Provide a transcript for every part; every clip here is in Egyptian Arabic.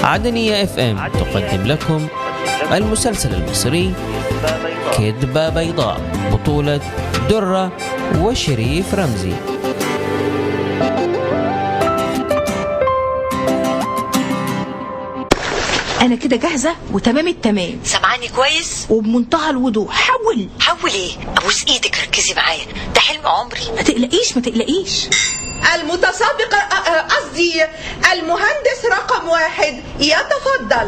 عدنية اف ام تقدم لكم المسلسل المصري كذبة بيضاء بطولة درة وشريف رمزي انا كده جاهزه وتمام التمام سامعاني كويس وبمنتهى الوضوح حول حول ايه ابوس ايدك ركزي معايا ده حلم عمري ما تقلقيش ما تقلقيش المتسابق آه، آه، قصدي المهندس رقم واحد يتفضل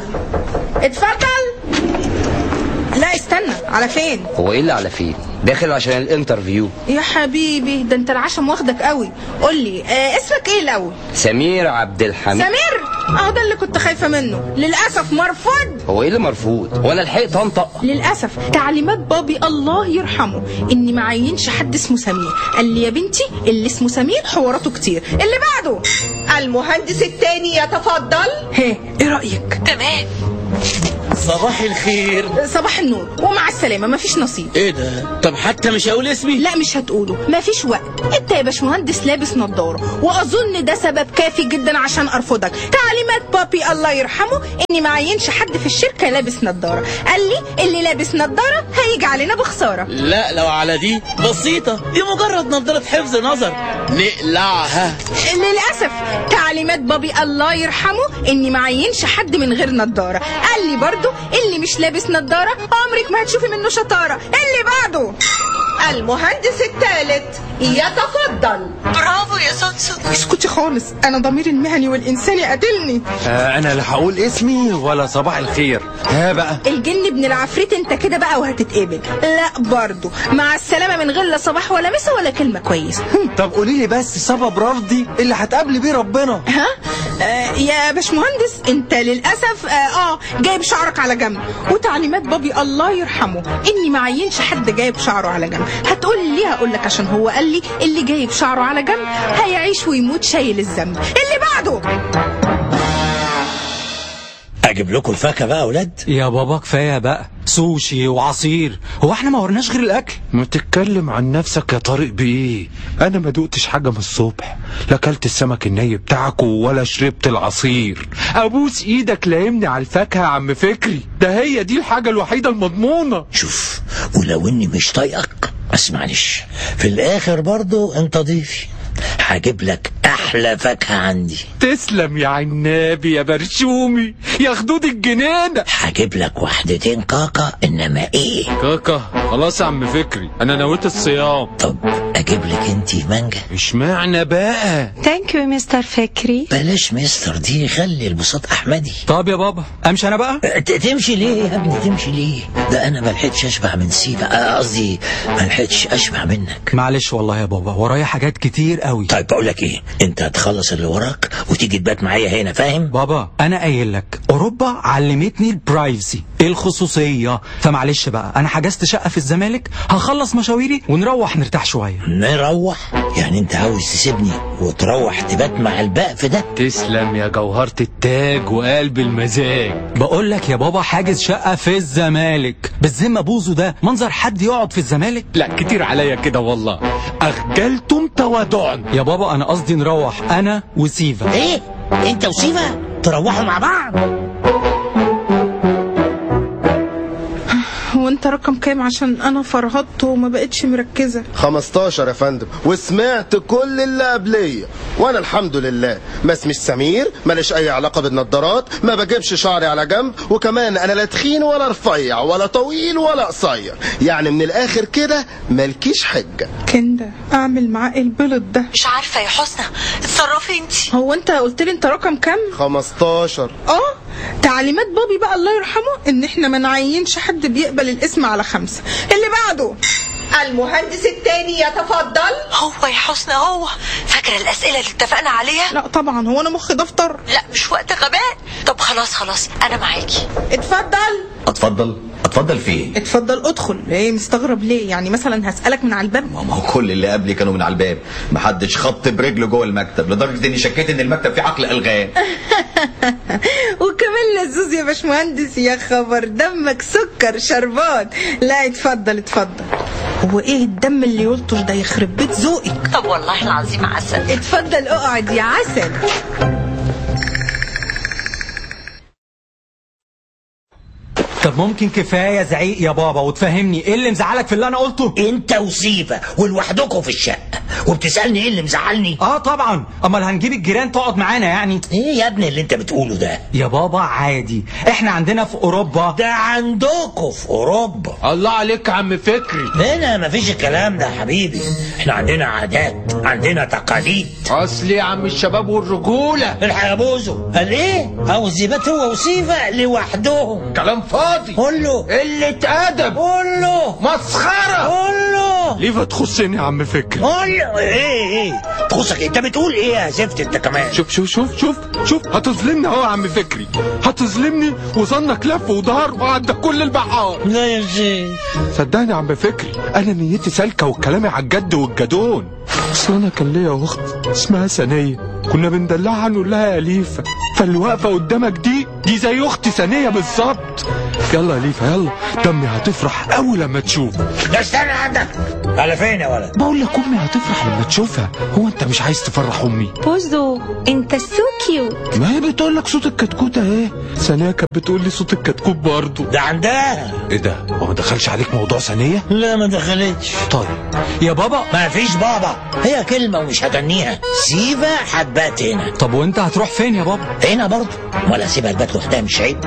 اتفضل لا استنى على فين هو ايه اللي على فين داخل عشان الانترفيو يا حبيبي ده انت العشم واخدك قوي قول لي آه اسمك ايه الاول سمير عبد الحميد سمير اهو ده اللي كنت خايفه منه للاسف مرفوض هو ايه اللي مرفوض ولا لحقت انطق للاسف تعليمات بابي الله يرحمه اني ما عينش حد اسمه سمير قال لي يا بنتي اللي اسمه سمير حواراته كتير اللي بعده المهندس الثاني يتفضل هي ايه رايك تمام صباح الخير صباح النور ومع السلامه مفيش نصيب ايه ده طب حتى مش هقول اسمي لا مش هتقوله مفيش وقت انت يا باشمهندس لابس نظاره واظن ده سبب كافي جدا عشان ارفضك تعليمات بابي الله يرحمه اني ما عينش حد في الشركه لابس نظاره قال لي اللي لابس نظاره هيجي علينا بخساره لا لو على دي بسيطة دي مجرد نظارة حفظ نظر نقلعها للاسف تعليمات بابي الله يرحمه اني ما عينش حد من غير نظاره قال لي برضو اللي مش لابس نظاره عمرك ما هتشوفي منه شطاره اللي بعده المهندس الثالث يتفضل برافو يا سونسو اسكتي خالص انا ضميري المهني والانساني قاتلني آه انا لا هقول اسمي ولا صباح الخير ها بقى الجن ابن العفريت انت كده بقى وهتتقبل لا برضو مع السلامه من غير لا صباح ولا مسا ولا كلمه كويس هم. طب قولي لي بس سبب رفضي اللي هتقابلي بيه ربنا ها آه يا باشمهندس انت للاسف آه, اه جايب شعرك على جنب وتعليمات بابي الله يرحمه اني ما عينش حد جايب شعره على جنب هتقول لي ليه هقول لك عشان هو قال لي اللي جايب شعره على جنب هيعيش ويموت شايل الذنب اللي بعده اجيب لكم الفاكهة بقى يا اولاد يا بابا كفايه بقى سوشي وعصير هو احنا ما ورناش غير الاكل ما تتكلم عن نفسك يا طارق بايه انا ما دقتش حاجه من الصبح لا اكلت السمك الني بتاعك ولا شربت العصير ابوس ايدك لايمني على الفاكهه يا عم فكري ده هي دي الحاجه الوحيده المضمونه شوف ولو اني مش طايقك بس معلش في الاخر برضو انت ضيفي هجيب لك احلى فاكهه عندي تسلم يا عنابي يا برشومي يا خدود الجنينه هجيب لك وحدتين كاكا انما ايه كاكا خلاص يا عم فكري انا نويت الصيام طب اجيب لك انتي مانجا اشمعنى بقى ثانك يو مستر فكري بلاش مستر دي خلي البساط احمدي طب يا بابا امشي انا بقى ت- تمشي ليه يا ابني تمشي ليه ده انا ملحقتش اشبع من سيبا آه، قصدي ملحقتش اشبع منك معلش والله يا بابا ورايا حاجات كتير قوي طيب بقول لك ايه انت هتخلص اللي وراك وتيجي تبات معايا هنا فاهم بابا انا قايل لك اوروبا علمتني البرايفسي الخصوصيه فمعلش بقى انا حجزت شقه في الزمالك هخلص مشاويري ونروح نرتاح شويه نروح يعني انت عاوز تسيبني وتروح تبات مع البقف ده تسلم يا جوهرة التاج وقلب المزاج بقول لك يا بابا حاجز شقه في الزمالك بالذمه بوزو ده منظر حد يقعد في الزمالك لا كتير عليا كده والله أخجلتم تواضعا يا بابا انا قصدي نروح انا وسيفا ايه انت وسيفا تروحوا مع بعض هو انت رقم كام عشان انا فرهطت وما بقتش مركزه 15 يا فندم وسمعت كل اللي قبليه وانا الحمد لله ما اسميش سمير ماليش اي علاقه بالنضارات ما بجيبش شعري على جنب وكمان انا لا تخين ولا رفيع ولا طويل ولا قصير يعني من الاخر كده مالكيش حجه كندا اعمل معاه إيه البلط ده مش عارفه يا حسنى اتصرفي انت هو انت قلت لي انت رقم كام 15 اه تعليمات بابي بقى الله يرحمه ان احنا ما نعينش حد بيقبل الاسم على خمسة اللي بعده المهندس الثاني يتفضل هو يا حسنى هو فاكره الاسئله اللي اتفقنا عليها لا طبعا هو انا مخي دفتر لا مش وقت غباء طب خلاص خلاص انا معاكي اتفضل اتفضل اتفضل في ايه اتفضل ادخل ايه مستغرب ليه يعني مثلا هسألك من على الباب ما هو كل اللي قبلي كانوا من على الباب محدش خط برجله جوه المكتب لدرجه اني شكيت ان المكتب فيه عقل الغام وكمان لزوز يا باشمهندس يا خبر دمك سكر شربات لا اتفضل اتفضل هو ايه الدم اللي يلطش ده يخرب بيت ذوقك طب والله العظيم عسل اتفضل اقعد يا عسل طب ممكن كفايه زعيق يا بابا وتفهمني ايه اللي مزعلك في اللي انا قلته انت وسيفا ولوحدكم في الشقه وبتسالني ايه اللي مزعلني اه طبعا امال هنجيب الجيران تقعد معانا يعني ايه يا ابني اللي انت بتقوله ده يا بابا عادي احنا عندنا في اوروبا ده عندكم في اوروبا الله عليك يا عم فكري هنا مفيش الكلام ده يا حبيبي احنا عندنا عادات عندنا تقاليد اصل يا عم الشباب والرجوله الحق يا بوزو قال ايه او الزيبات هو وسيفا لوحدهم كلام فاضي قول له قله ادب قول له مسخره قول له ليه تخصني يا عم فكري قول له ايه ايه تخصك انت بتقول ايه يا زفت انت كمان شوف شوف شوف شوف شوف هتظلمني اهو يا عم فكري هتظلمني وظنك لف ودار وعدى كل البحار لا يا شيخ صدقني يا عم فكري انا نيتي سالكه وكلامي على الجد والجدون اصل انا كان ليا اخت اسمها ثانيه كنا بندلعها نقول لها يا ليفا فاللي واقفه قدامك دي دي زي اختي ثانيه بالظبط يلا يا ليفا يلا دمي هتفرح قوي لما تشوف ده استنى عندك على فين يا ولد بقول لك امي هتفرح لما تشوفها هو انت مش عايز تفرح امي بوزو انت سو كيوت ما هي بتقول لك صوت الكتكوت اهي ثانيه كانت بتقول لي صوت الكتكوت برضه ده عندها ايه ده هو ما دخلش عليك موضوع ثانيه لا ما دخلتش طيب يا بابا ما فيش بابا هي كلمة ومش هغنيها سيفا هتبات هنا طب وانت هتروح فين يا بابا هنا برضه ولا سيبها تبات لوحدها مش عيب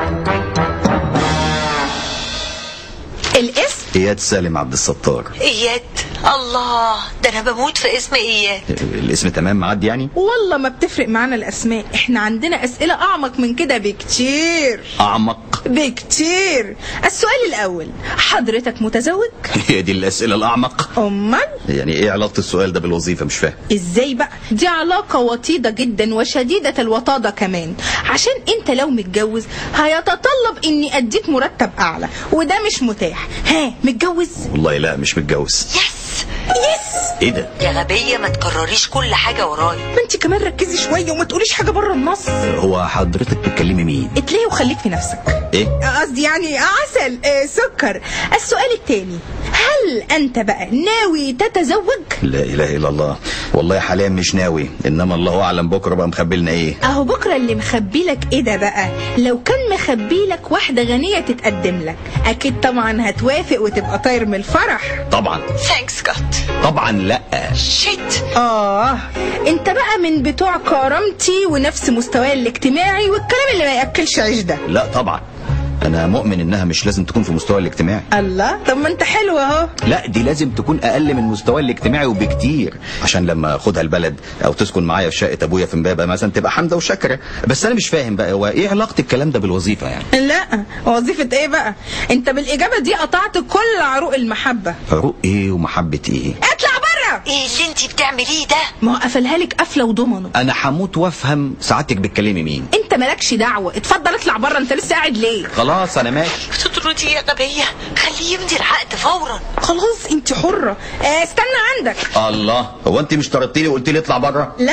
الاسم اياد سالم عبد الستار اياد الله ده انا بموت في اسم اياد الاسم تمام معدي يعني والله ما بتفرق معانا الاسماء احنا عندنا اسئله اعمق من كده بكتير اعمق بكتير السؤال الاول حضرتك متزوج هي دي الاسئله الاعمق امال يعني ايه علاقه السؤال ده بالوظيفه مش فاهم ازاي بقى دي علاقة وطيدة جدا وشديدة الوطادة كمان عشان انت لو متجوز هيتطلب اني اديك مرتب اعلى وده مش متاح ها متجوز والله لا مش متجوز يس يس ايه ده يا غبية ما تكرريش كل حاجة ورايا ما انت كمان ركزي شوية وما تقوليش حاجة بره النص هو حضرتك بتكلمي مين اتلهي وخليك في نفسك ايه قصدي يعني عسل آه، سكر السؤال التاني هل انت بقى ناوي تتزوج لا اله الا الله والله حاليا مش ناوي انما الله اعلم بكره بقى مخبي لنا ايه اهو بكره اللي مخبي لك ايه ده بقى لو كان مخبي لك واحده غنيه تتقدم لك اكيد طبعا هتوافق وتبقى طاير من الفرح طبعا ثانكس جاد طبعا لا شيت اه انت بقى من بتوع كرامتي ونفس مستواي الاجتماعي والكلام اللي ما ياكلش عيش ده لا طبعا انا مؤمن انها مش لازم تكون في مستوى الاجتماعي الله طب ما انت حلو اهو لا دي لازم تكون اقل من مستواي الاجتماعي وبكتير عشان لما اخدها البلد او تسكن معايا في شقه ابويا في امبابه مثلا تبقى حامده وشاكره بس انا مش فاهم بقى هو ايه علاقه الكلام ده بالوظيفه يعني لا وظيفه ايه بقى انت بالاجابه دي قطعت كل عروق المحبه عروق ايه ومحبه ايه اطلع بره ايه اللي انت بتعمليه ده ما هو قفلها لك قفله وضمنه انا هموت وافهم سعادتك بتكلمي مين انت مالكش دعوه اتفضل اطلع بره انت لسه قاعد ليه خلاص انا ماشي بتطردي يا غبية خليه يمضي العقد فورا خلاص انت حره آه، استنى عندك الله هو انت مش طردتي لي وقلت لي اطلع بره لا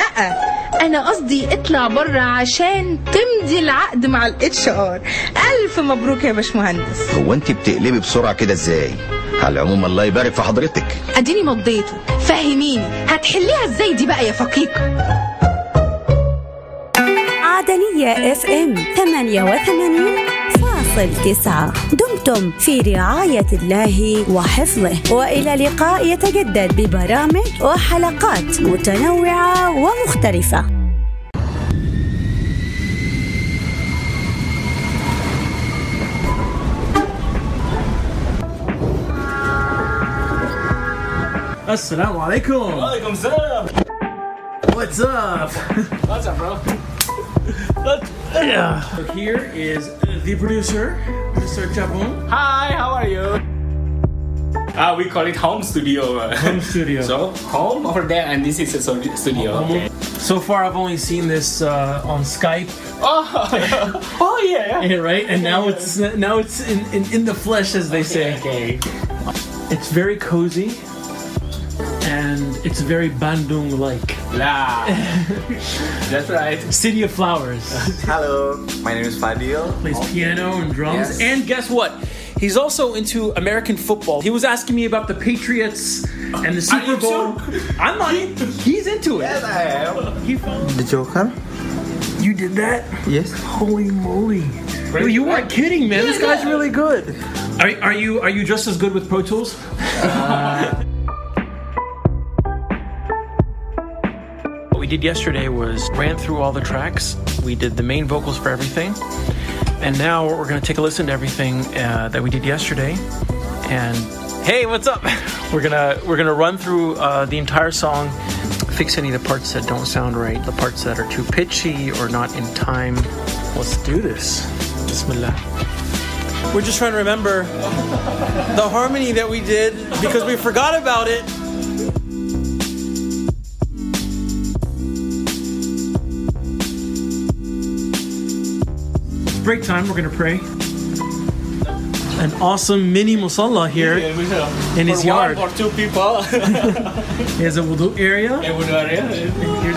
انا قصدي اطلع بره عشان تمضي العقد مع الاتش ار الف مبروك يا باشمهندس هو انت بتقلبي بسرعه كده ازاي على العموم الله يبارك في حضرتك اديني مضيته فهميني هتحليها ازاي دي بقى يا فقيق عدنية اف ام 88 فاصل تسعة دمتم في رعاية الله وحفظه وإلى لقاء يتجدد ببرامج وحلقات متنوعة ومختلفة Assalamu alaikum. Walaikum salam. What's up? What's up, bro? Yeah. So here is the producer, Mr. Chabon. Hi, how are you? Uh, we call it home studio. Home studio. so home over there, and this is a so- studio. Okay. So far, I've only seen this uh, on Skype. Oh, oh yeah. Yeah, right. And now it's now it's in, in, in the flesh, as they say. Okay. It's very cozy, and it's very Bandung-like. La. That's right. City of Flowers. Hello, my name is Fadil. Plays piano and drums. Yes. And guess what? He's also into American football. He was asking me about the Patriots and the Super you Bowl. too? I'm not. He's into it. Yes, I am. He found The Joker? You did that? Yes. Holy moly. Oh, you weren't kidding, man. This guy's really good. Are, are you are you just as good with Pro Tools? what we did yesterday was ran through all the tracks. We did the main vocals for everything, and now we're going to take a listen to everything uh, that we did yesterday. And hey, what's up? We're gonna we're gonna run through uh, the entire song, fix any of the parts that don't sound right, the parts that are too pitchy or not in time. Let's do this. Bismillah. We're just trying to remember the harmony that we did because we forgot about it. Break time, we're going to pray. An awesome mini musalla here in his For yard. One or two people. He has a wudu area. A wudu area. Here's